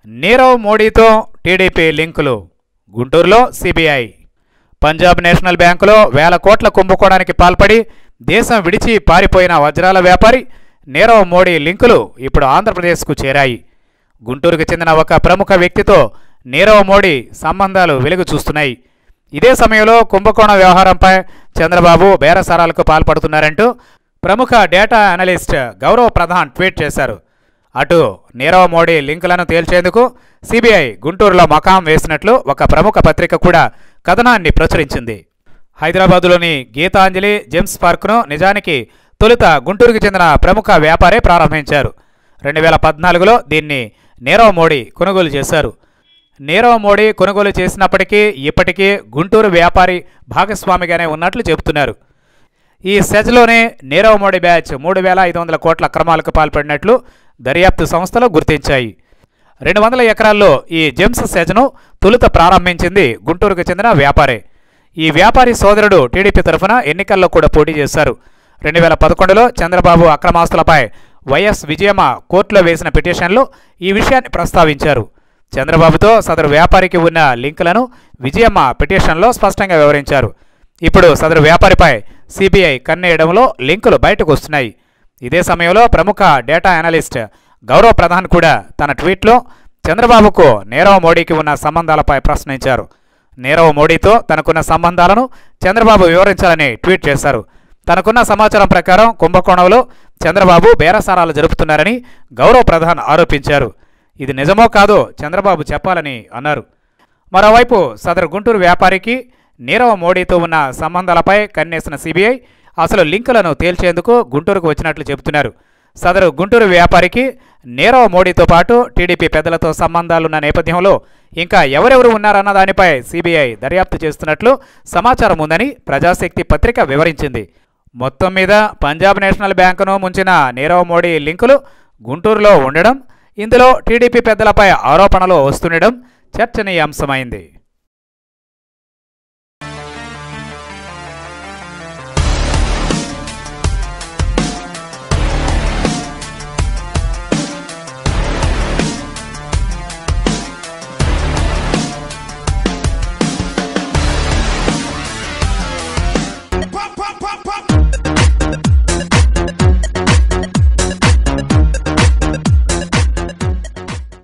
నీరవ్ మోడీతో టీడీపీ లింకులు గుంటూరులో సిబిఐ పంజాబ్ నేషనల్ బ్యాంకులో వేల కోట్ల కుంభకోణానికి పాల్పడి దేశం విడిచి పారిపోయిన వజ్రాల వ్యాపారి నీరవ్ మోడీ లింకులు ఇప్పుడు ఆంధ్రప్రదేశ్కు చేరాయి గుంటూరుకు చెందిన ఒక ప్రముఖ వ్యక్తితో నీరవ్ మోడీ సంబంధాలు వెలుగు చూస్తున్నాయి ఇదే సమయంలో కుంభకోణ వ్యవహారంపై చంద్రబాబు బేరసారాలకు పాల్పడుతున్నారంటూ ప్రముఖ data analyst Gaurav Pradhan tweet చేశారు అటు నీరవ్ మోడీ లింకులను తేల్చేందుకు సిబిఐ గుంటూరులో మకాం వేసినట్లు ఒక ప్రముఖ పత్రిక కూడా కథనాన్ని ప్రచురించింది హైదరాబాదులోని గీతాంజలి జెమ్స్ పార్క్ను నిజానికి తొలుత గుంటూరుకు చెందిన ప్రముఖ వ్యాపారే ప్రారంభించారు రెండు వేల పద్నాలుగులో దీన్ని నీరవ్ మోడీ కొనుగోలు చేశారు నీరవ్ మోడీ కొనుగోలు చేసినప్పటికీ ఇప్పటికీ గుంటూరు వ్యాపారి భాగస్వామిగానే ఉన్నట్లు చెబుతున్నారు ఈ సెజ్లోనే నీరవ్ మోడీ బ్యాచ్ మూడు వేల ఐదు వందల కోట్ల అక్రమాలకు పాల్పడినట్లు దర్యాప్తు సంస్థలు గుర్తించాయి రెండు వందల ఎకరాల్లో ఈ జెమ్స్ సెజ్ను తొలుత ప్రారంభించింది గుంటూరుకు చెందిన వ్యాపారే ఈ వ్యాపారి సోదరుడు టీడీపీ తరఫున ఎన్నికల్లో కూడా పోటీ చేశారు రెండు వేల పదకొండులో చంద్రబాబు అక్రమాస్తులపై వైఎస్ విజయమ్మ కోర్టులో వేసిన పిటిషన్లో ఈ విషయాన్ని ప్రస్తావించారు చంద్రబాబుతో సదరు వ్యాపారికి ఉన్న లింకులను విజయమ్మ పిటిషన్లో స్పష్టంగా వివరించారు ఇప్పుడు సదరు వ్యాపారిపై సిబిఐ కన్నేయడంలో లింకులు బయటకు వస్తున్నాయి ఇదే సమయంలో ప్రముఖ డేటా అనలిస్ట్ గౌరవ్ ప్రధాన్ కూడా తన ట్వీట్లో చంద్రబాబుకు నీరవ్ మోడీకి ఉన్న సంబంధాలపై ప్రశ్నించారు నీరవ్ మోడీతో తనకున్న సంబంధాలను చంద్రబాబు వివరించాలని ట్వీట్ చేశారు తనకున్న సమాచారం ప్రకారం కుంభకోణంలో చంద్రబాబు బేరసారాలు జరుపుతున్నారని గౌరవ్ ప్రధాన్ ఆరోపించారు ఇది నిజమో కాదో చంద్రబాబు చెప్పాలని అన్నారు మరోవైపు సదరు గుంటూరు వ్యాపారికి నీరవ్ మోడీతో ఉన్న సంబంధాలపై కన్నేసిన సిబిఐ అసలు లింకులను తేల్చేందుకు గుంటూరుకు వచ్చినట్లు చెబుతున్నారు సదరు గుంటూరు వ్యాపారికి నీరవ్ మోడీతో పాటు టీడీపీ పెద్దలతో సంబంధాలున్న నేపథ్యంలో ఇంకా ఎవరెవరు ఉన్నారన్న దానిపై సిబిఐ దర్యాప్తు చేస్తున్నట్లు సమాచారం ఉందని ప్రజాశక్తి పత్రిక వివరించింది మొత్తం మీద పంజాబ్ నేషనల్ బ్యాంకును ముంచిన నీరవ్ మోడీ లింకులు గుంటూరులో ఉండడం ఇందులో టీడీపీ పెద్దలపై ఆరోపణలు వస్తుండడం చర్చనీయాంశమైంది